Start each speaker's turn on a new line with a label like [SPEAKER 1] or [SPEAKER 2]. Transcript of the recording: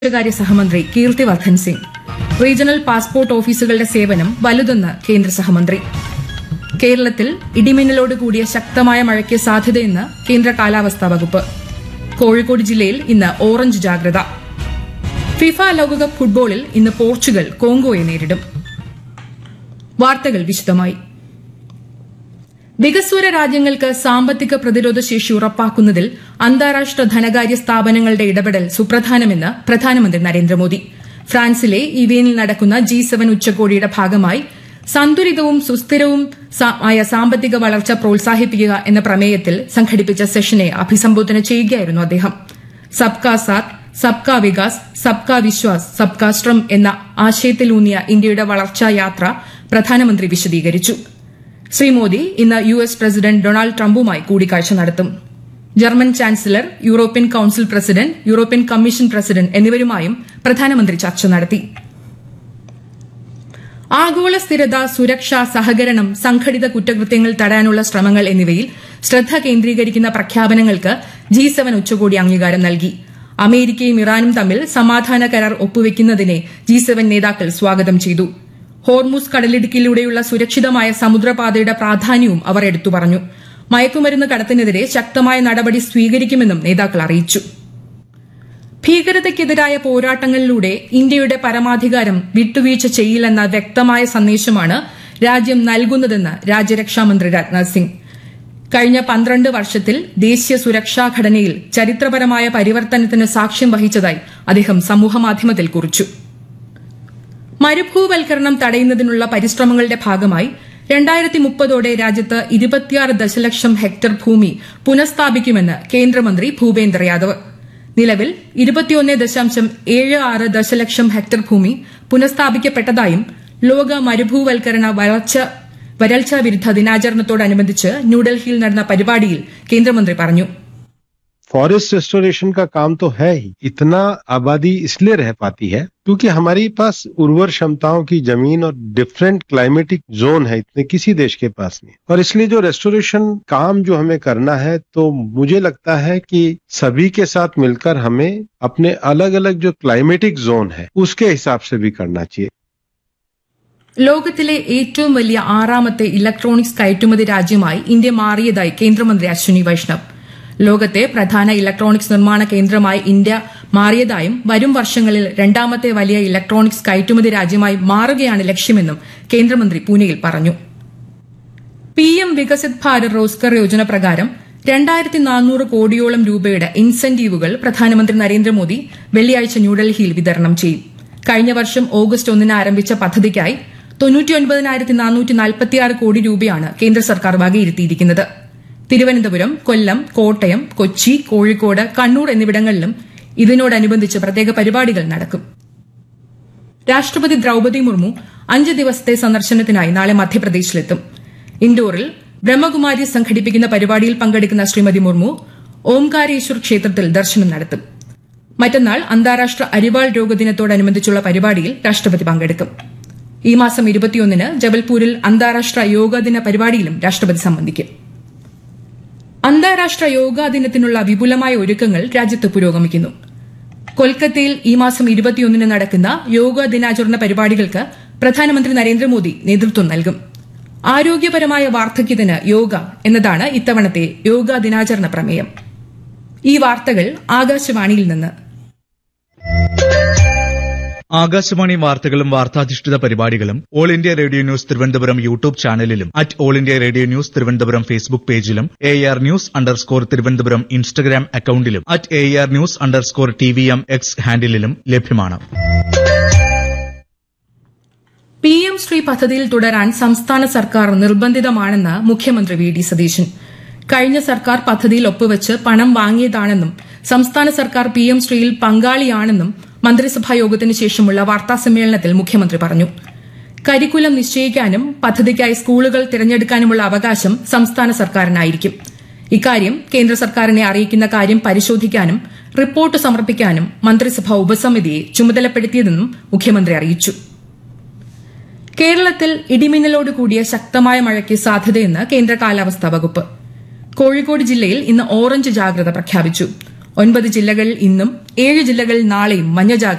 [SPEAKER 1] വിദേശകാര്യ സഹമന്ത്രി Kirti Vardhan Singh regional passport ഓഫീസുകളുടെ സേവനം വലുതെന്ന് കേന്ദ്ര സഹമന്ത്രി കേരളത്തിൽ ഇടിമിന്നലോട് കൂടിയ ശക്തമായ മഴയ്ക്ക് സാധ്യതയെന്ന് കേന്ദ്ര കാലാവസ്ഥാ വകുപ്പ് കോഴിക്കോട് ജില്ലയിൽ ഇന്ന് ഓറഞ്ച് ജാഗ്രത ഫിഫ ലോകകപ്പ് ഫുട്ബോളിൽ ഇന്ന് പോർച്ചുഗൽ കോങ്കോയെ നേരിടും വാർത്തകൾ വിശദമായി വികസ്വര രാജ്യങ്ങൾക്ക് സാമ്പത്തിക പ്രതിരോധ ശേഷി ഉറപ്പാക്കുന്നതിൽ അന്താരാഷ്ട്ര ധനകാര്യ സ്ഥാപനങ്ങളുടെ ഇടപെടൽ സുപ്രധാനമെന്ന് പ്രധാനമന്ത്രി നരേന്ദ്രമോദി ഫ്രാൻസിലെ ഇവിയനിൽ നടക്കുന്ന ജി സെവൻ ഉച്ചകോടിയുടെ ഭാഗമായി സന്തുലിതവും സുസ്ഥിരവും സ- ആയ സാമ്പത്തിക വളർച്ച പ്രോത്സാഹിപ്പിക്കുക എന്ന പ്രമേയത്തിൽ സംഘടിപ്പിച്ച സെഷനെ അഭിസംബോധന ചെയ്യുകയായിരുന്നു അദ്ദേഹം സബ്കാ സാത്ത് സബ്കാ വികാസ് സബ്കാ വിശ്വാസ് സബ്കാ ശ്രം എന്ന ആശയത്തിലൂന്നിയ ഇന്ത്യയുടെ വളർച്ചാ യാത്ര പ്രധാനമന്ത്രി വിശദീകരിച്ചു ശ്രീ മോദി ഇന്ന് യു എസ് പ്രസിഡന്റ് ഡൊണാൾഡ് ട്രംപുമായി കൂടിക്കാഴ്ച നടത്തും German chancellor European council president European commission president എന്നിവരുമായും പ്രധാനമന്ത്രി ചർച്ച നടത്തി ആഗോള സ്ഥിരത സുരക്ഷ സഹകരണം സംഘടിത കുറ്റകൃത്യങ്ങൾ തടയാനുള്ള ശ്രമങ്ങൾ എന്നിവയിൽ ശ്രദ്ധ കേന്ദ്രീകരിക്കുന്ന പ്രഖ്യാപനങ്ങൾക്ക് ജി സെവൻ ഉച്ചകോടി അംഗീകാരം നൽകി അമേരിക്കയും ഇറാനും തമ്മിൽ സമാധാന കരാർ ഒപ്പുവെക്കുന്നതിനെ ജി സെവൻ നേതാക്കൾ സ്വാഗതം ചെയ്തു ഹോർമുസ് കടലിടുക്കിലൂടെയുള്ള സുരക്ഷിതമായ സമുദ്രപാതയുടെ പ്രാധാന്യവും അവർ എടുത്തു പറഞ്ഞു മയക്കുമരുന്ന് കടത്തിനെതിരെ ശക്തമായ നടപടി സ്വീകരിക്കുമെന്നും നേതാക്കൾ അറിയിച്ചു ഭീകരതയ്ക്കെതിരായ പോരാട്ടങ്ങളിലൂടെ ഇന്ത്യയുടെ പരമാധികാരം വിട്ടുവീഴ്ച ചെയ്യില്ലെന്ന വ്യക്തമായ സന്ദേശമാണ് രാജ്യം നൽകുന്നതെന്ന് രാജ്യരക്ഷാമന്ത്രി രാജ്നാഥ് സിംഗ് കഴിഞ്ഞ പന്ത്രണ്ട് വർഷത്തിൽ ദേശീയ സുരക്ഷാ ഘടനയിൽ ചരിത്രപരമായ പരിവർത്തനത്തിന് സാക്ഷ്യം വഹിച്ചതായി അദ്ദേഹം സമൂഹമാധ്യമത്തിൽ കുറിച്ചു മരുഭൂവൽക്കരണം തടയുന്നതിനുള്ള പരിശ്രമങ്ങളുടെ ഭാഗമായി രണ്ടായിരത്തി മുപ്പതോടെ രാജ്യത്ത് ഇരുപത്തിയാറ് ദശലക്ഷം ഹെക്ടർ ഭൂമി പുനഃസ്ഥാപിക്കുമെന്ന് കേന്ദ്രമന്ത്രി ഭൂപേന്ദ്ര യാദവ് നിലവിൽ ഇരുപത്തിയൊന്ന് ദശാംശം ഏഴ് ആറ് ദശലക്ഷം ഹെക്ടർ ഭൂമി പുനഃസ്ഥാപിക്കപ്പെട്ടതായും ലോക മരുഭൂവൽക്കരണ വളർച്ച വരൾച്ചാ വിരുദ്ധ ദിനാചരണത്തോടനുബന്ധിച്ച് ന്യൂഡൽഹിയിൽ നടന്ന പരിപാടിയിൽ കേന്ദ്രമന്ത്രി പറഞ്ഞു
[SPEAKER 2] फॉरेस्ट रेस्टोरेशन का काम तो है ही इतना आबादी इसलिए रह पाती है क्योंकि हमारे पास उर्वर क्षमताओं की जमीन और डिफरेंट क्लाइमेटिक जोन है इतने किसी देश के पास नहीं और इसलिए जो रेस्टोरेशन काम जो हमें करना है तो मुझे लगता है कि सभी के साथ मिलकर हमें अपने अलग अलग जो क्लाइमेटिक जोन है उसके हिसाब से भी करना चाहिए
[SPEAKER 1] ലോകത്തിലെ ഏറ്റവും വലിയ ആറാമത്തെ ഇലക്ട്രോണിക്സ് കയറ്റുമതി രാജ്യമായി ഇന്ത്യ മാറിയതായി കേന്ദ്രമന്ത്രി അശ്വിനി വൈഷ്ണവ് ലോകത്തെ പ്രധാന ഇലക്ട്രോണിക്സ് നിർമ്മാണ കേന്ദ്രമായി ഇന്ത്യ മാറിയതായും വരും വർഷങ്ങളിൽ രണ്ടാമത്തെ വലിയ ഇലക്ട്രോണിക്സ് കയറ്റുമതി രാജ്യമായി മാറുകയാണ് ലക്ഷ്യമെന്നും കേന്ദ്രമന്ത്രി പൂനെയിൽ പറഞ്ഞു പി എം വികസിത് ഭാരത് റോസ്കർ യോജന പ്രകാരം രണ്ടായിരത്തി നാനൂറ് കോടിയോളം രൂപയുടെ ഇൻസെന്റീവുകൾ പ്രധാനമന്ത്രി നരേന്ദ്രമോദി വെള്ളിയാഴ്ച ന്യൂഡൽഹിയിൽ വിതരണം ചെയ്യും കഴിഞ്ഞ വർഷം ഓഗസ്റ്റ് ഒന്നിന് ആരംഭിച്ച പദ്ധതിക്കായി തൊണ്ണൂറ്റിയൊൻപതിനായിരത്തി നാനൂറ്റി നാൽപ്പത്തിയാറ് കോടി രൂപയാണ് കേന്ദ്ര സർക്കാർ വകയിരുത്തിയിരിക്കുന്നത് തിരുവനന്തപുരം കൊല്ലം കോട്ടയം കൊച്ചി കോഴിക്കോട് കണ്ണൂർ എന്നിവിടങ്ങളിലും ഇതിനോടനുബന്ധിച്ച് പ്രത്യേക പരിപാടികൾ നടക്കും രാഷ്ട്രപതി ദ്രൌപതി മുർമു അഞ്ച് ദിവസത്തെ സന്ദർശനത്തിനായി നാളെ മധ്യപ്രദേശിലെത്തും ഇൻഡോറിൽ ബ്രഹ്മകുമാരി സംഘടിപ്പിക്കുന്ന പരിപാടിയിൽ പങ്കെടുക്കുന്ന ശ്രീമതി മുർമു ഓംകാരേശ്വർ ക്ഷേത്രത്തിൽ ദർശനം നടത്തും മറ്റന്നാൾ അന്താരാഷ്ട്ര അരിവാൾ രോഗദിനത്തോടനുബന്ധിച്ചുള്ള പരിപാടിയിൽ രാഷ്ട്രപതി പങ്കെടുക്കും ഈ മാസം ഇരുപത്തിയൊന്നിന് ജബൽപൂരിൽ അന്താരാഷ്ട്ര യോഗാ ദിന പരിപാടിയിലും രാഷ്ട്രപതി സംബന്ധിക്കും അന്താരാഷ്ട്ര യോഗാ ദിനത്തിനുള്ള വിപുലമായ ഒരുക്കങ്ങൾ രാജ്യത്ത് പുരോഗമിക്കുന്നു കൊൽക്കത്തയിൽ ഈ മാസം ഇരുപത്തിയൊന്നിന് നടക്കുന്ന യോഗാ ദിനാചരണ പരിപാടികൾക്ക് പ്രധാനമന്ത്രി നരേന്ദ്രമോദി നേതൃത്വം നൽകും ആരോഗ്യപരമായ വാർദ്ധക്യത്തിന് യോഗ എന്നതാണ് ഇത്തവണത്തെ യോഗാ ദിനാചരണ പ്രമേയം ഈ വാർത്തകൾ ആകാശവാണിയിൽ നിന്ന്
[SPEAKER 3] ആകാശവാണി വാർത്തകളും വാർത്താധിഷ്ഠിത പരിപാടികളും all India radio news Thiruvananthapuram YouTube ചാനലിലും at all India radio news Thiruvananthapuram Facebook പേജിലും A R news underscore Thiruvananthapuram Instagram അക്കൌണ്ടിലും at A R news underscore T V M X ഹാൻഡിലും ലഭ്യമാണ്
[SPEAKER 1] പി എം ശ്രീ പദ്ധതിയിൽ തുടരാൻ സംസ്ഥാന സർക്കാർ നിർബന്ധിതമാണെന്ന് മുഖ്യമന്ത്രി വി ഡി സതീശൻ കഴിഞ്ഞ സർക്കാർ പദ്ധതിയിൽ ഒപ്പുവെച്ച് പണം വാങ്ങിയതാണെന്നും സംസ്ഥാന സർക്കാർ പി എം ശ്രീയിൽ പങ്കാളിയാണെന്നും മന്ത്രിസഭാ യോഗത്തിന് ശേഷമുള്ള വാർത്താസമ്മേളനത്തിൽ മുഖ്യമന്ത്രി പറഞ്ഞു കരിക്കുലം നിശ്ചയിക്കാനും പദ്ധതിക്കായി സ്കൂളുകൾ തിരഞ്ഞെടുക്കാനുമുള്ള അവകാശം സംസ്ഥാന സർക്കാരിനായിരിക്കും ഇക്കാര്യം കേന്ദ്ര സർക്കാരിനെ അറിയിക്കുന്ന കാര്യം പരിശോധിക്കാനും റിപ്പോർട്ട് സമർപ്പിക്കാനും മന്ത്രിസഭാ ഉപസമിതിയെ ചുമതലപ്പെടുത്തിയതെന്നും മുഖ്യമന്ത്രി അറിയിച്ചു കേരളത്തിൽ ഇടിമിന്നലോട് കൂടിയ ശക്തമായ മഴയ്ക്ക് സാധ്യതയെന്ന് കേന്ദ്ര കാലാവസ്ഥാ വകുപ്പ് കോഴിക്കോട് ജില്ലയിൽ ഇന്ന് ഓറഞ്ച് ജാഗ്രത പ്രഖ്യാപിച്ചു ഒൻപത് ജില്ലകളിൽ ഇന്നും ഏഴ് ജില്ലകളിൽ നാളെയും മഞ്ഞ ജാഗ്രത